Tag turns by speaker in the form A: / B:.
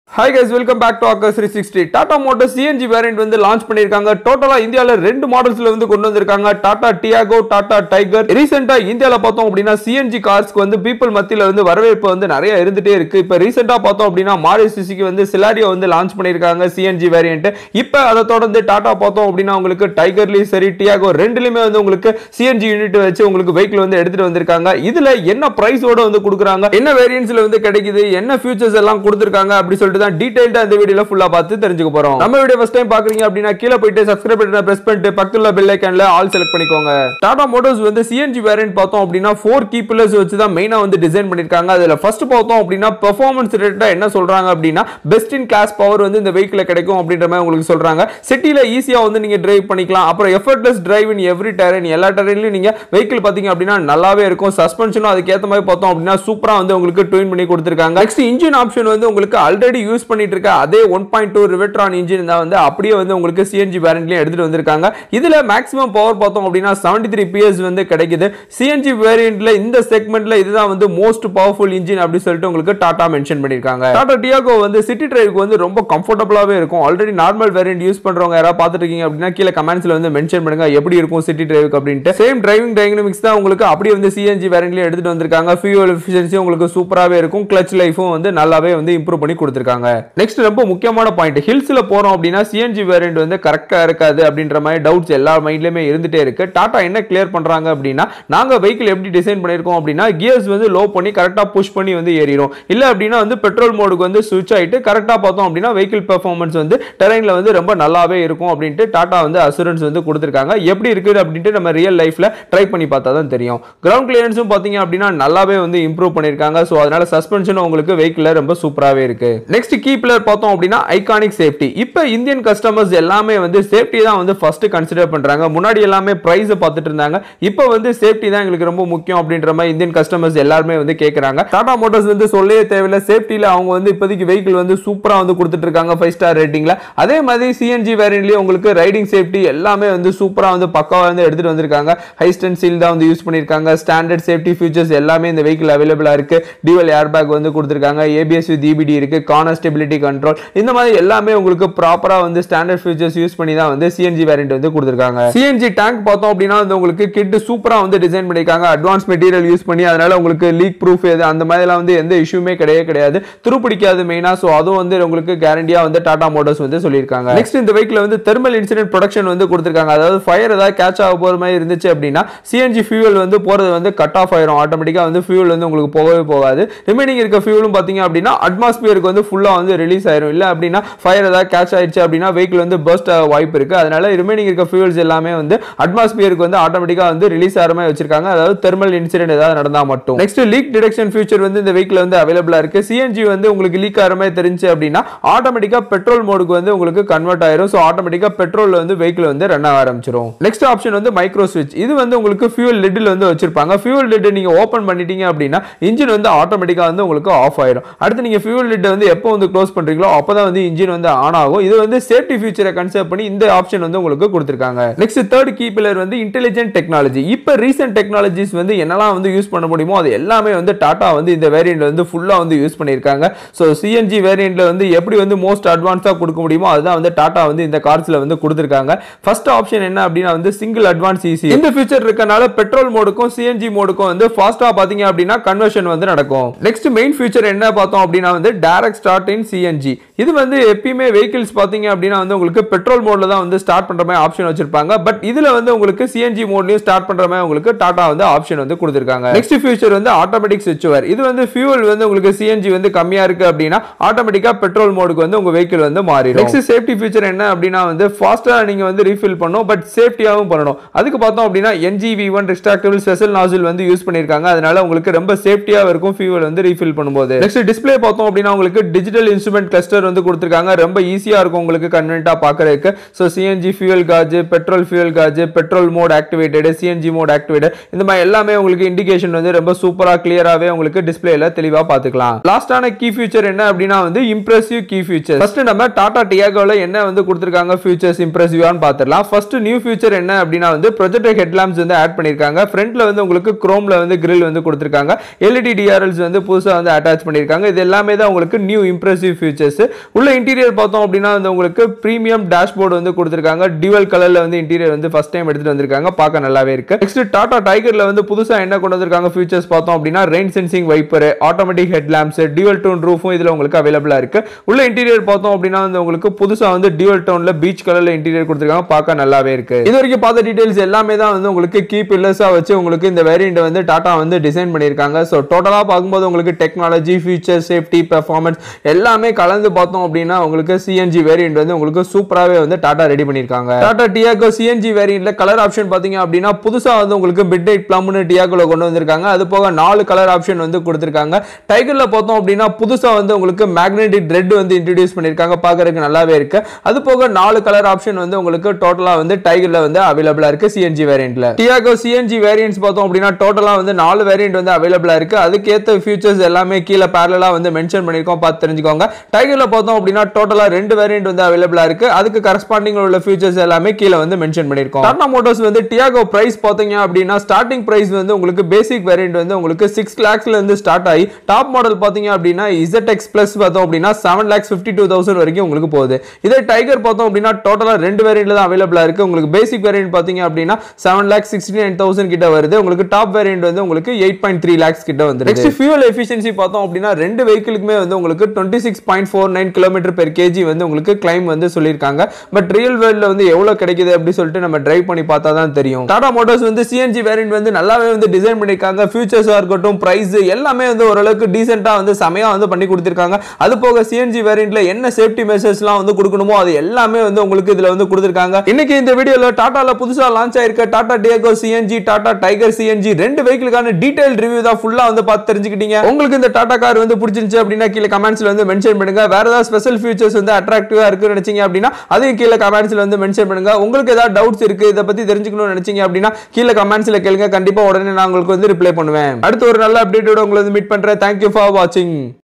A: hi guys welcome back to ஆக்கர் three sixty Tata motor CNG variant வந்து launch பண்ணியிருக்காங்க டோட்டலாக இந்தியாவில் ரெண்டு மாடல்ஸ்ல வந்து கொண்டு வந்திருக்காங்க டாடா டியாகோ டாடா டைகர் ரீசெண்டாக இந்தியாவில் பார்த்தோம் அப்படின்னா சிஎன்ஜி கார்ஸ்க்கு வந்து பீப்புள் மத்தியில் வந்து வரவேற்பு வந்து நிறைய இருந்துட்டே இருக்கு இப்போ ரீசெண்டாக பார்த்தோம் அப்படின்னா மாரி சிசிக்கு வந்து சிலாரியோ வந்து லான்ச் பண்ணியிருக்காங்க சிஎன்ஜி வேரியன்ட் இப்போ அதை தொடர்ந்து டாடா பார்த்தோம் அப்படின்னா உங்களுக்கு டைகர்லையும் சரி டியாகோ ரெண்டுலையுமே வந்து உங்களுக்கு சிஎன்ஜி யூனிட் வச்சு உங்களுக்கு வெஹிக்கிள் வந்து எடுத்துட்டு வந்திருக்காங்க இதுல என்ன பிரைஸோட வந்து கொடுக்குறாங்க என்ன வேரியன்ட்ஸ்ல வந்து கிடைக்குது என்ன ஃபியூச்சர்ஸ் எல்லாம் கொடுத்துருக்காங்க அப்படி சொல்லிட்டு தான் டீடைல்டா இந்த வீடியோல ஃபுல்லா பார்த்து தெரிஞ்சுக்க போறோம் நம்ம வீடியோ ஃபர்ஸ்ட் டைம் பாக்குறீங்க அப்படின்னா கீழே போயிட்டு சப்ஸ்கிரைப் பட்டனை பிரஸ் பண்ணிட்டு பக்கத்துல பெல் ஐக்கன்ல ஆல் செலக்ட் பண்ணிக்கோங்க டாடா மோட்டர்ஸ் வந்து சிஎன்ஜி வேரியன்ட் பார்த்தோம் அப்படின்னா ஃபோர் கீ பில்லர்ஸ் வச்சு தான் மெயினா வந்து டிசைன் பண்ணிருக்காங்க அதுல ஃபர்ஸ்ட் பார்த்தோம் அப்படின்னா பெர்ஃபார்மன்ஸ் ரிலேட்டடா என்ன சொல்றாங்க அப்படின்னா பெஸ்ட் இன் கிளாஸ் பவர் வந்து இந்த வெஹிக்கிள் கிடைக்கும் அப்படின்ற மாதிரி உங்களுக்கு சொல்றாங்க சிட்டில ஈஸியா வந்து நீங்க டிரைவ் பண்ணிக்கலாம் அப்புறம் effortless drive in every terrain எல்லா டெரன்லயும் நீங்க வெஹிக்கிள் பாத்தீங்க அப்படின்னா நல்லாவே இருக்கும் சஸ்பென்ஷனும் அதுக்கேற்ற மாதிரி பார்த்தோம் அப்படின்னா சூப்பரா வந்து உங்களுக்கு ட்யூன் பண்ணி கொடுத்துருக்காங்க நெக்ஸ்ட் இன்ஜின் ஆப்ஷன் வந்து உங்களுக்கு ஆல்ரெடி யூஸ் பண்ணிட்டு இருக்க அதே one point two Revotron engine தான் வந்து அப்படியே வந்து உங்களுக்கு சிஎன்ஜி வேரியன்ட்லயும் எடுத்துட்டு வந்திருக்காங்க இதுல மேக்ஸிமம் பவர் பார்த்தோம் அப்படின்னா செவன்டி த்ரீ பிஎஸ் வந்து கிடைக்குது சிஎன்ஜி வேரியன்ட்ல இந்த செக்மெண்ட்ல இதுதான் வந்து மோஸ்ட் பவர்ஃபுல் இன்ஜின் அப்படி சொல்லிட்டு உங்களுக்கு டாடா மென்ஷன் பண்ணிருக்காங்க டாடா டியாகோ வந்து சிட்டி டிரைவுக்கு வந்து ரொம்ப கம்ஃபர்டபுளாவே இருக்கும் ஆல்ரெடி நார்மல் வேரியன்ட் யூஸ் பண்றவங்க யாராவது பார்த்துட்டு இருக்கீங்க அப்படின்னா கீழே கமெண்ட்ஸ்ல வந்து மென்ஷன் பண்ணுங்க எப்படி இருக்கும் சிட்டி டிரைவுக்கு அப்படின்ட்டு சேம் டிரைவிங் டைனமிக்ஸ் தான் உங்களுக்கு அப்படியே வந்து சிஎன்ஜி வேரியன்ட்லயும் எடுத்துட்டு வந்திருக்காங்க ஃபியூல் எஃபிஷியன்சி உங்களுக்கு சூப்பராகவே இருக்கும் கிளச் லைஃபும் வந்து நல்லாவே வந்து இம்ப்ரூவ் பண்ணி கொடுத்துருக்காங்க நெக்ஸ்ட் ரொம்ப முக்கியமான பாயிண்ட் ஹில்ஸ்ல போறோம் அப்படின்னா சிஎன்ஜி வேரியன்ட் வந்து கரெக்டா இருக்காது அப்படின்ற மாதிரி டவுட்ஸ் எல்லா மைண்ட்லயுமே இருந்துட்டே இருக்கு டாடா என்ன கிளியர் பண்றாங்க அப்படின்னா நாங்க வெஹிக்கிள் எப்படி டிசைன் பண்ணிருக்கோம் அப்படின்னா கியர்ஸ் வந்து லோ பண்ணி கரெக்டா புஷ் பண்ணி வந்து ஏறிடும் இல்ல அப்படின்னா வந்து பெட்ரோல் மோடுக்கு வந்து சுவிட்ச் ஆயிட்டு கரெக்டா பார்த்தோம் அப்படின்னா வெஹிக்கிள் பெர்ஃபார்மன்ஸ் வந்து டெரைன்ல வந்து ரொம்ப நல்லாவே இருக்கும் அப்படின்ட்டு டாடா வந்து அசூரன்ஸ் வந்து கொடுத்துருக்காங்க எப்படி இருக்குது அப்படின்ட்டு நம்ம ரியல் லைஃப்ல ட்ரை பண்ணி பார்த்தா தான் தெரியும் கிரவுண்ட் கிளியரன்ஸும் பார்த்தீங்க அப்படின்னா நல்லாவே வந்து இம்ப்ரூவ் பண்ணியிருக்காங்க ஸோ அதனால சஸ்பென்ஷன் உங்களுக்கு வெஹிக்கிள் ரொம்ப சூப்பராகவே இருக்கு நெக்ஸ்ட் கீ பிளர் பார்த்தோம் அப்படின்னா ஐகானிக் சேஃப்டி இப்போ இந்தியன் கஸ்டமர்ஸ் எல்லாமே வந்து சேஃப்டி தான் வந்து ஃபர்ஸ்ட் கன்சிடர் பண்றாங்க முன்னாடி எல்லாமே பிரைஸ் பார்த்துட்டு இருந்தாங்க இப்போ வந்து சேஃப்டி தான் எங்களுக்கு ரொம்ப முக்கியம் அப்படின்ற மாதிரி இந்தியன் கஸ்டமர்ஸ் எல்லாருமே வந்து கேட்கறாங்க டாடா மோட்டார்ஸ் வந்து சொல்லவே தேவையில்லை சேஃப்டியில் அவங்க வந்து இப்போதைக்கு வெஹிக்கிள் வந்து சூப்பராக வந்து கொடுத்துட்டு இருக்காங்க ஃபைவ் ஸ்டார் ரேட்டிங்ல அதே மாதிரி சிஎன்ஜி வேரியன்ட்லயும் உங்களுக்கு ரைடிங் சேஃப்டி எல்லாமே வந்து சூப்பராக வந்து பக்காவாக வந்து எடுத்துட்டு வந்திருக்காங்க ஹை ஸ்டென்ட் சீல் தான் வந்து யூஸ் பண்ணியிருக்காங்க ஸ்டாண்டர்ட் சேஃப்டி ஃபீச்சர்ஸ் எல்லாமே இந்த வெஹிக்கிள் அவைலபிளாக இருக்கு டியூவல் ஏர் பேக் வந்து கொடுத்துருக்காங்க ஏபிஎஸ் வித் இபிடி இருக்கு கார்னர் ஸ்டெபிலிட்டி கண்ட்ரோல் இந்த மாதிரி எல்லாமே உங்களுக்கு ப்ராப்பராக வந்து ஸ்டாண்டர்ட் ஃபீச்சர்ஸ் யூஸ் பண்ணி தான் வந்து சிஎன்ஜி வேரியன்ட் வந்து கொடுத்துருக்காங்க சிஎன்ஜி டேங்க் பார்த்தோம் அப்படின்னா வந்து உங்களுக்கு கிட் சூப்பராக வந்து டிசைன் பண்ணியிருக்காங்க அட்வான்ஸ் மெட்டீரியல் யூஸ் பண்ணி அதனால உங்களுக்கு லீக் ப்ரூஃப் எது அந்த மாதிரிலாம் வந்து எந்த இஷ்யூமே கிடையவே கிடையாது துருப்பிடிக்காது மெயினாக ஸோ அதுவும் வந்து உங்களுக்கு கேரண்டியா வந்து டாடா மோட்டர்ஸ் வந்து சொல்லியிருக்காங்க நெக்ஸ்ட் இந்த வெஹிக்கிள் வந்து தெர்மல் இன்சிடென்ட் ப்ரொடக்ஷன் வந்து கொடுத்துருக்காங்க அதாவது ஃபயர் ஏதாவது கேட்ச் ஆக போகிற மாதிரி இருந்துச்சு அப்படின்னா சிஎன்ஜி ஃபியூல் வந்து போகிறது வந்து கட் ஆஃப் ஆயிரும் ஆட்டோமேட்டிக்காக வந்து ஃபியூல் வந்து உங்களுக்கு போகவே போகாது ரிமைனிங் இருக்க ஃபியூலும் பார்த்தீங்க அப்படின்னா அட்மாஸ்பியருக்கு வந்து ஃபுல்லாக வந்து ரிலீஸ் ஆயிரும் இல்லை அப்படின்னா ஃபயர் ஏதாவது கேட்ச் ஆயிடுச்சு அப்படின்னா வெஹிக்கிள் வந்து பர்ஸ்ட் ஆக வாய்ப்பு இருக்கு அதனால ரிமைனிங் இருக்க ஃபியூல்ஸ் எல்லாமே வந்து அட்மாஸ்பியருக்கு வந்து ஆட்டோமேட்டிக்காக வந்து ரிலீஸ் ஆகிற மாதிரி வச்சிருக்காங்க அதாவது தெர்மல் இன்சிடென்ட் ஏதாவது நடந்தால் மட்டும் நெக்ஸ்ட் லீக் டிடெக்ஷன் ஃபியூச்சர் வந்து இந்த வெஹிக்கிள் வந்து அவைலபிளாக இருக்கு சிஎன்ஜி வந்து உங்களுக்கு லீக் ஆகிற மாதிரி தெரிஞ்சு அப்படின்னா ஆட்டோமேட்டிக்காக பெட்ரோல் மோடுக்கு வந்து உங்களுக்கு கன்வெர்ட் ஆயிரும் ஸோ ஆட்டோமேட்டிக்காக பெட்ரோல் வந்து வெஹிக்கிள் வந்து ரன் ஆக ஆரம்பிச்சிரும் நெக்ஸ்ட் ஆப்ஷன் வந்து மைக்ரோ ஸ்விட்ச் இது வந்து உங்களுக்கு ஃபியூல் லிட்டில் வந்து வச்சிருப்பாங்க ஃபியூல் லிட் நீங்க ஓப்பன் பண்ணிட்டீங்க அப்படின்னா இன்ஜின் வந்து ஆட்டோமேட்டிக்காக வந்து உங்களுக்கு ஆஃப் ஆயிரும் அடுத்து நீங்க ஃபியூல் லிட் வந்து எப்போ வந்து க்ளோஸ் பண்றீங்களோ அப்பதான் வந்து இன்ஜின் வந்து ஆன் ஆகும் இது வந்து சேஃப்டி ஃபியூச்சரை கன்சிடர் பண்ணி இந்த ஆப்ஷன் வந்து உங்களுக்கு கொடுத்துருக்காங்க நெக்ஸ்ட் தேர்ட் கீ பில்லர் வந்து இன்டெலிஜென்ட் டெக்னாலஜி இப்போ ரீசெண்ட் டெக்னாலஜிஸ் வந்து என்னெல்லாம் வந்து யூஸ் பண்ண முடியுமோ அது எல்லாமே வந்து டாடா வந்து இந்த வேரியன்ட் வந்து ஃபுல்லாக வந்து யூஸ் பண்ணியிருக்காங்க ஸோ சிஎன்ஜி வேரியன்ட்ல வந்து எப்படி வந்து மோஸ்ட் அட்வான்ஸாக கொடுக்க முடியுமோ அதுதான் வந்து டாடா வந்து இந்த கார்ஸ்ல வந்து கொடுத்துருக்காங்க ஃபர்ஸ்ட் ஆப்ஷன் என்ன அப்படின்னா வந்து சிங்கிள் அட்வான்ஸ் ஈஸி இந்த ஃபீச்சர் இருக்கனால பெட்ரோல் மோடுக்கும் சிஎன்ஜி மோடுக்கும் வந்து ஃபாஸ்டா பாத்தீங்க அப்படின்னா கன்வர்ஷன் வந்து நடக்கும் நெக்ஸ்ட் மெயின் ஃபீச்சர் என்ன பார்த்தோம் அப்படின்னா வந்து டைரக்ட் ஸ்டார்ட் இன் சிஎன்ஜி இது வந்து எப்பயுமே வெஹிக்கிள்ஸ் பாத்தீங்க அப்படின்னா வந்து உங்களுக்கு பெட்ரோல் மோட்ல தான் வந்து ஸ்டார்ட் பண்ற மாதிரி ஆப்ஷன் வச்சிருப்பாங்க பட் இதுல வந்து உங்களுக்கு சிஎன்ஜி மோட்லயும் ஸ்டார்ட் பண்ற மாதிரி உங்களுக்கு டாடா வந்து ஆப்ஷன் வந்து கொடுத்துருக்காங்க நெக்ஸ்ட் ஃபீச்சர் வந்து ஆட்டோமேட்டிக் சுவிட்ச் ஓவர் இது வந்து ஃபியூல் வந்து உங்களுக்கு சிஎன்ஜி வந்து கம்மியா இருக்கு அப்படின்னா ஆட்டோமேட்டிக்கா பெட்ரோல் மோடுக்கு வந்து உங்க வெஹிக்கிள் வந்து மாறிடும் நெக்ஸ்ட் சேஃப்டி ஃபீச்சர் என்ன அப்படின்னா வந்து ஃபாஸ்டா நீங்க வந்து ரீஃபில் பண்ணணும் பட் சேஃப்டியாகவும் பண்ணணும் அதுக்கு பார்த்தோம் அப்படின்னா NGV one retractable special nozzle வந்து யூஸ் பண்ணிருக்காங்க அதனால உங்களுக்கு ரொம்ப சேஃப்டியாக இருக்கும் ஃபியூல் வந்து ரீஃபில் பண்ணும்போது நெக்ஸ்ட் டிஸ்பிளே பார்த்தோம் அப்படின்னா உங்களுக்கு டிஜிட்டல் இன்ஸ்ட்ருமெண்ட் கிளஸ்டர் வந்து கொடுத்துருக்காங்க ரொம்ப ஈஸியாக இருக்கும் உங்களுக்கு கன்வென்ட்டாக பார்க்கறதுக்கு so CNG fuel gauge petrol fuel gauge petrol mode activated CNG mode activated இந்த மாதிரி எல்லாமே உங்களுக்கு இண்டிகேஷன் வந்து ரொம்ப சூப்பராக கிளியராகவே உங்களுக்கு டிஸ்பிளேல தெளிவாக பார்த்துக்கலாம் லாஸ்டான கீ ஃபியூச்சர் என்ன அப்படின்னா வந்து இம்ப்ரெசிவ் கீ ஃபியூச்சர் ஃபர்ஸ்ட் நம்ம டாடா டியாகோல என்ன வந்து கொடுத்துருக்காங்க ஃபியூச்சர்ஸ் இம்ப்ரெசிவான்னு பார்த்துடலாம் ஃபர்ஸ்ட் நியூ ஃபியூச்சர் என்ன அப்படின்னா வந்து ப்ரொஜெக்டர் ஹெட்லாம்ப்ஸ் வந்து ஆட் பண்ணியிருக்காங்க ஃப்ரண்ட்ல வந்து உங்களுக்கு குரோம்ல வந்து கிரில் வந்து கொடுத்துருக்காங்க எல்இடி டிஆர்எல்ஸ் வந்து புதுசாக வந்து அட்டாச் பண்ணியிருக்காங்க இது எல்லாமே தான் உங்களுக்கு நியூ இம்ப்ரெசிவ் ஃபீச்சர்ஸ் உள்ள இன்டீரியர் பார்த்தோம் அப்படின்னா வந்து உங்களுக்கு ப்ரீமியம் டேஷ்போர்டு வந்து கொடுத்துருக்காங்க டியூவல் கலர்ல வந்து இன்டீரியர் வந்து ஃபர்ஸ்ட் டைம் எடுத்துட்டு வந்திருக்காங்க பார்க்க நல்லாவே இருக்கு நெக்ஸ்ட் டாடா டைகர்ல வந்து புதுசா என்ன கொண்டு வந்திருக்காங்க ஃபீச்சர்ஸ் பார்த்தோம் அப்படின்னா rain sensing wiper automatic head lamps dual tone ரூஃபும் இதுல உங்களுக்கு அவைலபிளா இருக்கு உள்ள இன்டீரியர் பார்த்தோம் அப்படின்னா வந்து உங்களுக்கு புதுசா வந்து டியூவல் டோன்ல பீச் கலர்ல இன்டீரியர் கொடுத்துருக்காங்க பார்க்க நல்லாவே இருக்கு இது வரைக்கும் பார்த்த டீடைல்ஸ் எல்லாமே தான் வந்து உங்களுக்கு கீ பில்லர்ஸா வச்சு உங்களுக்கு இந்த வேரியண்ட் வந்து டாடா வந்து டிசைன் பண்ணியிருக்காங்க ஸோ டோட்டலா பார்க்கும்போது உங்களுக்கு டெக்னாலஜி ஃபீச்சர் சேஃப்டி பெர்ஃபார்மன்ஸ் எல்லாமே கலந்து பார்த்தோம் அப்படின்னா உங்களுக்கு சிஎன்ஜி வேரியண்ட் வந்து உங்களுக்கு சூப்பராகவே வந்து டாடா ரெடி பண்ணியிருக்காங்க டாடா டியாகோ சிஎன்ஜி வேரியண்ட்ல கலர் ஆப்ஷன் பார்த்தீங்க அப்படின்னா புதுசா வந்து உங்களுக்கு மிட் நைட் பிளம்னு டியாகோல கொண்டு வந்திருக்காங்க அது போக நாலு கலர் ஆப்ஷன் வந்து கொடுத்திருக்காங்க டைகர்ல பார்த்தோம் அப்படின்னா புதுசா வந்து உங்களுக்கு மேக்னெட்டிக் ரெட் வந்து இன்ட்ரடியூஸ் பண்ணியிருக்காங்க பார்க்கறதுக்கு நல்லாவே இருக்கு அது போக நாலு கலர் ஆப்ஷன் வந்து உங்களுக்கு டோட்டலா வந்து டைகர்ல வந்து அவைலபிளா இருக்கு சிஎன்ஜி வேரியண்ட்ல டியாகோ சிஎன்ஜி வேரியன்ட்ஸ் பார்த்தோம் அப்படின்னா டோட்டலா வந்து நாலு வேரியண்ட் வந்து அவைலபிளா இருக்கு அதுக்கேற்ற ஃபியூச்சர்ஸ் எல்லாமே கீழே பேரலா வந்து மென்ஷன் பண்ணியிருக்கோம் பார்த்து தெரிஞ்சுக்கோங்க டைகர்ல பார்த்தோம் அப்படின்னா டோட்டலா ரெண்டு வேரியண்ட் வந்து அவைலபிளா இருக்கு அதுக்கு கரஸ்பாண்டிங் உள்ள ஃபியூச்சர்ஸ் எல்லாமே கீழே வந்து மென்ஷன் பண்ணியிருக்கோம் டாடா மோட்டர்ஸ் வந்து டியாகோ பிரைஸ் பார்த்தீங்க அப்படின்னா ஸ்டார்டிங் பிரைஸ் வந்து உங்களுக்கு பேசிக் வேரியண்ட் வந்து உங்களுக்கு சிக்ஸ் லேக்ஸ்ல இருந்து ஸ்டார்ட் ஆகி டாப் மாடல் பார்த்தீங்க அப்படின்னா இசட் எக்ஸ் பிளஸ் பார்த்தோம் அப்படின்னா seven lakhs fifty two thousand வரைக்கும் உங்களுக்கு போகுது இதே டைகர் பார்த்தோம் அப்படின்னா டோட்டலாக ரெண்டு வேரியண்ட்ல தான் அவைலபிளா இருக்கு உங்களுக்கு பேசிக் வேரியண்ட் பார்த்தீங்க அப்படின்னா seven lakhs sixty nine thousand கிட்ட வருது உங்களுக்கு டாப் வேரியண்ட் வந்து உங்களுக்கு எயிட் பாயிண்ட் த்ரீ லேக்ஸ் கிட்ட வந்து நெக்ஸ்ட் ஃபியூல் எஃபிஷியன்சி பார்த்தோம் அப்படின்னா ரெண்டு வெஹிக்கிளுக்குமே வந்து உங்களுக்கு twenty six point four nine kilometre per KG வந்து உங்களுக்கு கிளைம் வந்து சொல்லியிருக்காங்க பட் ரியல் வேர்ல்ட்ல வந்து எவ்வளவு கிடைக்குது அப்படி சொல்லிட்டு நம்ம டிரைவ் பண்ணி பார்த்தா தான் தெரியும் டாடா மோட்டார்ஸ் வந்து சிஎன்ஜி வேரியண்ட் வந்து நல்லாவே வந்து டிசைன் பண்ணியிருக்காங்க ஃபியூச்சர்ஸாக இருக்கட்டும் ப்ரைஸ் எல்லாமே வந்து ஓரளவுக்கு டீசெண்டாக வந்து செமையாக வந்து பண்ணி கொடுத்துருக்காங்க அது போக சிஎன்ஜி வேரியண்ட்ல என்ன சேஃப்டி மெஷர்ஸ்லாம் வந்து கொடுக்கணுமோ அது எல்லாமே வந்து உங்களுக்கு இதுல வந்து கொடுத்துருக்காங்க இன்னைக்கு இந்த வீடியோல டாடால புதுசா லான்ச் ஆயிருக்க Tata Tiago CNG Tata Tigor CNG ரெண்டு வெஹிக்கிளுக்கான டீடைல் ரிவ்யூ தான் ஃபுல்லா வந்து பார்த்து தெரிஞ்சுக்கிட்டீங்க உங்களுக்கு இந்த டாடா கார் வந்து பிடிச்சிருந்துச்சு அப்படின்னா கீழே கமெண்ட்ஸ்ல வந்து மென்ஷன் பண்ணுங்க வேற ஏதாவது ஸ்பெஷல் ஃபீச்சர்ஸ் வந்து அட்ராக்டிவா இருக்குன்னு நினைச்சீங்க அப்படின்னா அதையும் கீழே கமெண்ட்ஸ்ல வந்து மென்ஷன் பண்ணுங்க உங்களுக்கு ஏதாவது டவுட்ஸ் இருக்கு இதை பத்தி தெரிஞ்சுக்கணும்னு நினைச்சீங்க அப்படின்னா கீழே கமெண்ட்ஸ்ல கேளுங்க கண்டிப்பா உடனே நான் உங்களுக்கு வந்து ரிப்ளை பண்ணுவேன் அடுத்து ஒரு நல்ல அப்டேட்டோட உங்களை வந்து மீட் பண்றேன் தேங்க்யூ ஃபார் வாட்சிங்